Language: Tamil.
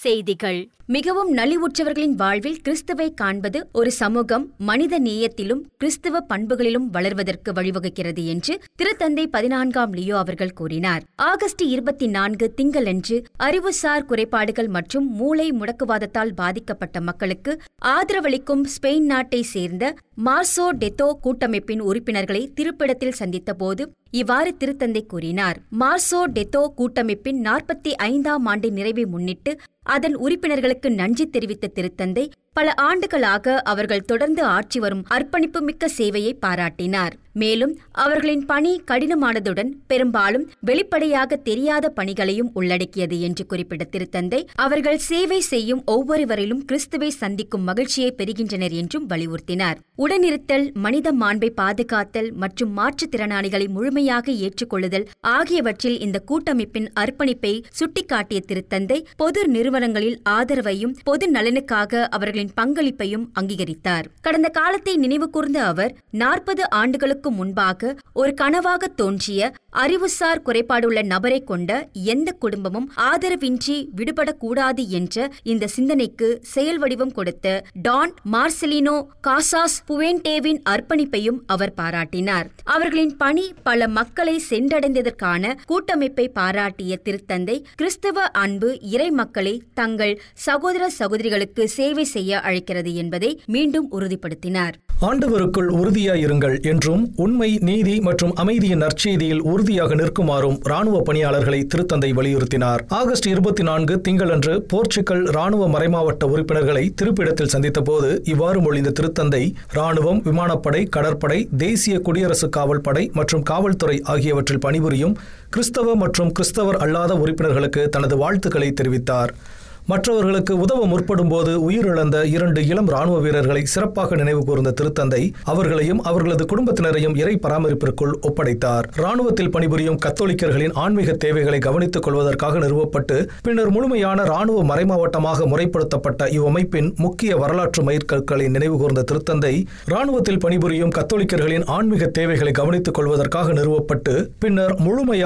செய்திகள் மிகவும் நலிவுற்றவர்களின் வாழ்வில் கிறிஸ்துவை காண்பது ஒரு சமூகம் மனித நேயத்திலும் கிறிஸ்துவ பண்புகளிலும் வளர்வதற்கு வழிவகுக்கிறது என்று திருத்தந்தை பதினான்காம் லியோ அவர்கள் கூறினார் ஆகஸ்ட் இருபத்தி நான்கு திங்களன்று அறிவுசார் குறைபாடுகள் மற்றும் மூளை முடக்குவாதத்தால் பாதிக்கப்பட்ட மக்களுக்கு ஆதரவளிக்கும் ஸ்பெயின் நாட்டை சேர்ந்த மார்சோ டெத்தோ கூட்டமைப்பின் உறுப்பினர்களை திருப்பிடத்தில் சந்தித்தபோது இவ்வாறு திருத்தந்தை கூறினார் மார்சோ டெத்தோ கூட்டமைப்பின் நாற்பத்தி ஐந்தாம் ஆண்டு நிறைவை முன்னிட்டு அதன் உறுப்பினர்களுக்கு நன்றி தெரிவித்த திருத்தந்தை பல ஆண்டுகளாக அவர்கள் தொடர்ந்து ஆற்றி வரும் அர்ப்பணிப்புமிக்க சேவையை பாராட்டினார் மேலும் அவர்களின் பணி கடினமானதுடன் பெரும்பாலும் வெளிப்படையாக தெரியாத பணிகளையும் உள்ளடக்கியது என்று குறிப்பிட்ட திருத்தந்தை அவர்கள் சேவை செய்யும் ஒவ்வொருவரிலும் கிறிஸ்துவை சந்திக்கும் மகிழ்ச்சியை பெறுகின்றனர் என்றும் வலியுறுத்தினார் உடனிருத்தல் மனித மாண்பை பாதுகாத்தல் மற்றும் மாற்றுத்திறனாளிகளை முழுமையாக ஏற்றுக்கொள்ளுதல் ஆகியவற்றில் இந்த கூட்டமைப்பின் அர்ப்பணிப்பை சுட்டிக்காட்டிய திருத்தந்தை பொது நிறுவனங்களில் ஆதரவையும் பொது நலனுக்காக அவர்களின் பங்களிப்பையும் அங்கீகரித்தார் கடந்த காலத்தை நினைவு கூர்ந்த அவர் நாற்பது ஆண்டுகளுக்கு முன்பாக ஒரு கனவாக தோன்றிய அறிவுசார் குறைபாடுள்ள நபரை கொண்ட எந்த குடும்பமும் ஆதரவின்றி விடுபடக்கூடாது என்ற இந்த சிந்தனைக்கு செயல் வடிவம் கொடுத்த டான் மார்செலினோ காசாஸ் புவேன்டேவின் அர்ப்பணிப்பையும் அவர் பாராட்டினார் அவர்களின் பணி பல மக்களை சென்றடைந்ததற்கான கூட்டமைப்பை பாராட்டிய திருத்தந்தை கிறிஸ்தவ அன்பு இறை மக்களை தங்கள் சகோதர சகோதரிகளுக்கு சேவை செய்ய அழைக்கிறது என்பதை மீண்டும் உறுதிப்படுத்தினார் ஆண்டவருக்குள் உறுதியாயிருங்கள் என்றும் உண்மை நீதி மற்றும் அமைதியின் நற்செய்தியில் உறுதியாக நிற்குமாறும் ராணுவ பணியாளர்களை திருத்தந்தை வலியுறுத்தினார் ஆகஸ்ட் இருபத்தி நான்கு திங்களன்று போர்ச்சுகல் ராணுவ மறைமாவட்ட உறுப்பினர்களை திருப்பிடத்தில் சந்தித்தபோது இவ்வாறு மொழிந்த திருத்தந்தை ராணுவம் விமானப்படை கடற்படை தேசிய குடியரசு காவல் படை மற்றும் காவல்துறை ஆகியவற்றில் பணிபுரியும் கிறிஸ்தவ மற்றும் கிறிஸ்தவர் அல்லாத உறுப்பினர்களுக்கு தனது வாழ்த்துக்களை தெரிவித்தார் மற்றவர்களுக்கு உதவ முற்படும்போது உயிரிழந்த இரண்டு இளம் ராணுவ வீரர்களை சிறப்பாக நினைவு கூர்ந்த திருத்தந்தை அவர்களையும் அவர்களது குடும்பத்தினரையும் இறை பராமரிப்பிற்குள் ஒப்படைத்தார் ராணுவத்தில் பணிபுரியும் கத்தோலிக்கர்களின் ஆன்மீக தேவைகளை கவனித்துக் கொள்வதற்காக நிறுவப்பட்டு பின்னர் முழுமையான ராணுவ மறைமாவட்டமாக முறைப்படுத்தப்பட்ட இவ்வமைப்பின் முக்கிய வரலாற்று மைற்கற்களை நினைவு கூர்ந்த திருத்தந்தை ராணுவத்தில் பணிபுரியும் கத்தோலிக்கர்களின் ஆன்மீக தேவைகளை கவனித்துக் கொள்வதற்காக நிறுவப்பட்டு பின்னர் முழுமையான